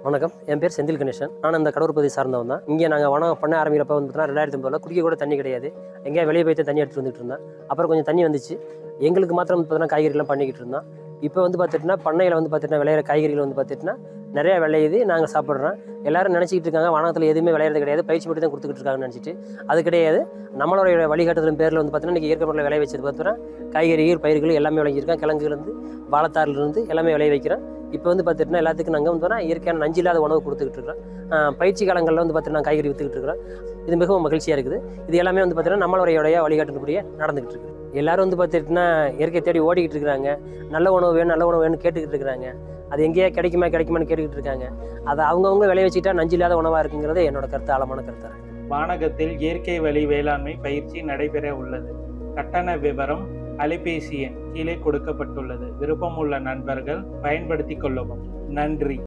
வணக்கம் என் பேர் செந்தில் கணேசன் நான் இந்த கடவுர் பகுதி சார்ந்தவன் தான் இங்கே நாங்கள் வனம் பண்ண ஆரம்பிக்கிறப்ப வந்து பார்த்தீங்கன்னா ரெண்டாயிரத்தி ஒம்பதில் குடிக்க கூட தண்ணி கிடையாது எங்கேயா வெளியே போய் தான் தண்ணி எடுத்துட்டு வந்துட்டு இருந்தேன் அப்புறம் கொஞ்சம் தண்ணி வந்துச்சு எங்களுக்கு மாத்திரம் வந்து பார்த்தீங்கன்னா காய்கறிலாம் பண்ணிக்கிட்டு இருந்தோம் இப்போ வந்து பார்த்துட்டுனா பண்ணையில் வந்து பார்த்துட்டுனா விளையிற காய்கறிகள் வந்து பார்த்துட்டுனா நிறையா விளையுது நாங்கள் சாப்பிட்றோம் எல்லாரும் நினச்சிக்கிட்டு இருக்காங்க வனத்தில் எதுவுமே விளையிறது கிடையாது பயிற்சி மட்டும் தான் கொடுத்துக்கிட்டு இருக்காங்கன்னு நினச்சிட்டு அது கிடையாது நம்மளுடைய வழிகாட்டுதலின் பேரில் வந்து பார்த்தீங்கன்னா இன்றைக்கி இயற்கை முறையில் விளைய வச்சது பார்த்தீங்கன்னா காய்கறிகள் பயிர்கள் எல்லாமே விளைஞ்சிருக்கேன் கிழங்குலேருந்து வாழைத்தாறுலேருந்து எல்லாமே விளைய வைக்கிறேன் இப்போ வந்து பார்த்துட்டுனா எல்லாத்துக்கும் நாங்கள் வந்து பார்த்தீங்கன்னா இயற்கையான நஞ்சு இல்லாத உணவு கொடுத்துக்கிட்டு இருக்கிறோம் ஆஹ் பயிற்சி காலங்களில் வந்து பார்த்தீங்கன்னா காய்கறி விற்றுக்கிட்டு இருக்கிறோம் இது மிகவும் மகிழ்ச்சியாக இருக்குது இது எல்லாமே வந்து பார்த்தீங்கன்னா நம்மளுடைய வழிகாட்டுபடியே நடந்துகிட்டு இருக்கு எல்லாரும் வந்து பார்த்துட்டுனா இயற்கை தேடி ஓடிக்கிட்டு இருக்கிறாங்க நல்ல உணவு வேணும் நல்ல உணவு வேணும்னு கேட்டுக்கிட்டு இருக்கிறாங்க அது எங்கேயா கிடைக்குமா கிடைக்குமான்னு கேட்டுக்கிட்டு இருக்காங்க அதை அவங்கவுங்க விளைய வச்சுட்டா நஞ்சு இல்லாத உணவாக இருக்குங்கிறது என்னோட கருத்து ஆழமான கருத்தாக இருக்கு வானகத்தில் இயற்கை வழி வேளாண்மை பயிற்சி நடைபெற உள்ளது கட்டண விவரம் அலைபேசி எண் கீழே கொடுக்கப்பட்டுள்ளது விருப்பமுள்ள நண்பர்கள் பயன்படுத்திக் கொள்ளவும் நன்றி